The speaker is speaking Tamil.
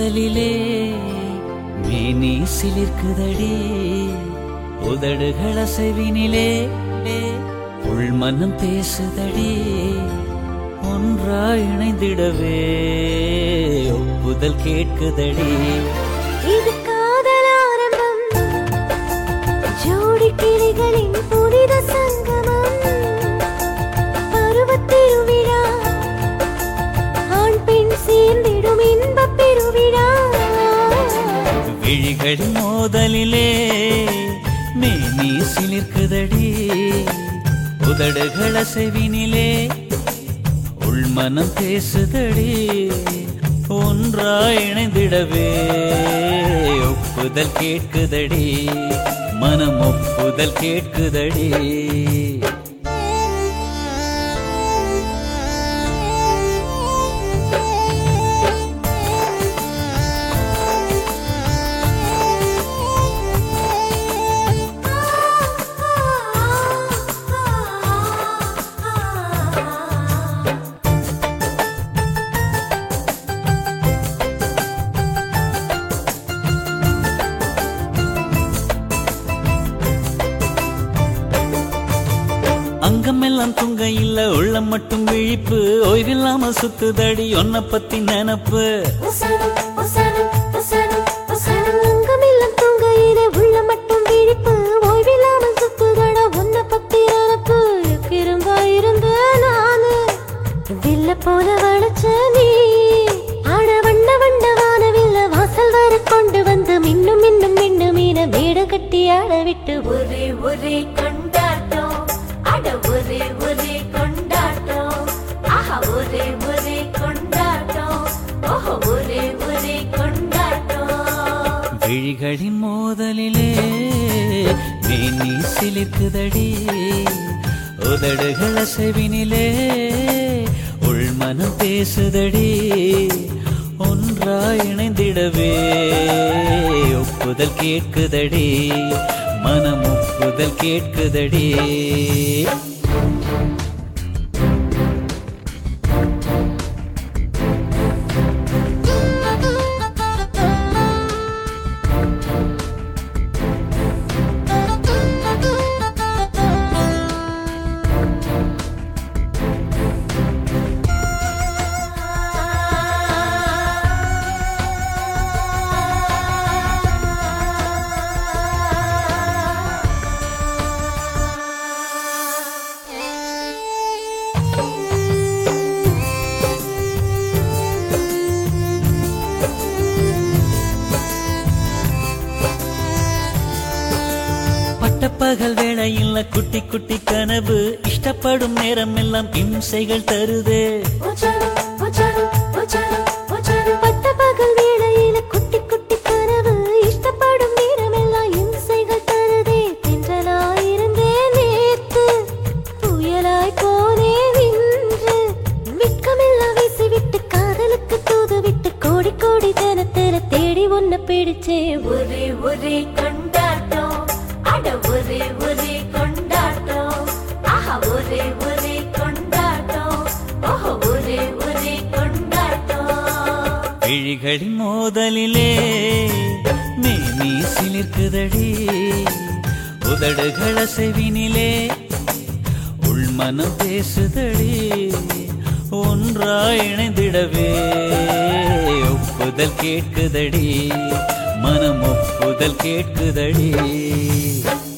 மோதலிலே மேனி சிலிர்க்குதடி உதடுகள் அசைவினிலே உள்மனம் பேசுதடி ஒன்றாய் இணைந்திடவே ஒப்புதல் கேட்குதடி இது காதல் ஆரம்பம் ஜோடி கிளிகளின் புனித சங்கமம் பருவத் திருவிழா ஆண் பெண் சேர்ந்திடும் இன்பப் பெருவிழா விழிகளின் மோதலிலே மேனி சிலிர்க்குதடி உதடுகள் அசைவினிலே உள்மனம் பேசுதடி ஒன்றாய் இணைந்திடவே ஒப்புதல் கேட்குதடி மனம் ஒப்புதல் கேட்குதடி அங்கமெல்லாம் துங்க இல்ல உள்ளம் மட்டும் விழிப்பு ஓய்வில்லாம சுத்துதடி ஒன்ன பத்தி நினப்பு உசனம், உசனம், உசனம், உசனம். அங்கமெல்லாம் தூங்கையிலே உள்ள மட்டும் விழிப்பு ஓய்வில்லாமல் சுத்துதடா உன்னை பத்தி நினப்பு எக்கிருந்தா இருந்த நானு வில்ல போல வளைச்ச நீ ஆட வண்ண வண்ண வானவில்ல வாசல் வர கொண்டு வந்து மின்னும் மின்னும் மின்னும் மீன வீடு கட்டி ஆட விட்டு ஒரே ஒரே கொண்டாட்டம் அட ஒரே ஒரே கொண்டாட்டம் ஆஹா ஒரே ஒரே கொண்டாட்டம் ஓஹோ ஒரே ஒரே கொண்டாட்டம் விழிகளின் மோதலிலே மேனி சிலிர்க்குதடி உதடுகள் அசைவினிலே உள்மனம் பேசுதடி ஒன்றாய் இணைந்திடவே ஒப்புதல் கேட்குதடி மனம் ஒப்புதல் கேட்குதடி பட்டப்பகல் வேளையில் குட்டி குட்டி கனவு இஷ்டப்படும் நேரம் எல்லாம் இம்சைகள் தருதே பட்ட பகல் வேளையில குட்டி குட்டி கனவு இஷ்டப்படும் நேரமெல்லாம் இம்சைகள் தருதே தென்றலாயிருந்தே நேத்து புயலாய் போனே நின்று மிக்கமெல்லாம் வீசிவிட்டு காதலுக்கு தூது விட்டு கோடி கோடி ஜனத்தில தேடி ஒன்ன பிடிச்சே ஒரே ஒரே கொண்டாட்டம் அட ஒரே ஒரே கொண்டாட்டம் ஆஹா ஒரே ஒரே கொண்டாட்டம் ஓஹோ ஒரே ஒரே கொண்டாட்டம் விழிகளின் மோதலிலே மேனி சிலிர்க்குதடி உதடுகள் அசைவினிலே உள்மனம் பேசுதடி ஒன்றாய் இணைந்திடவே ஒப்புதல் கேட்குதடி மனம் ஒப்புதல் கேட்குதடி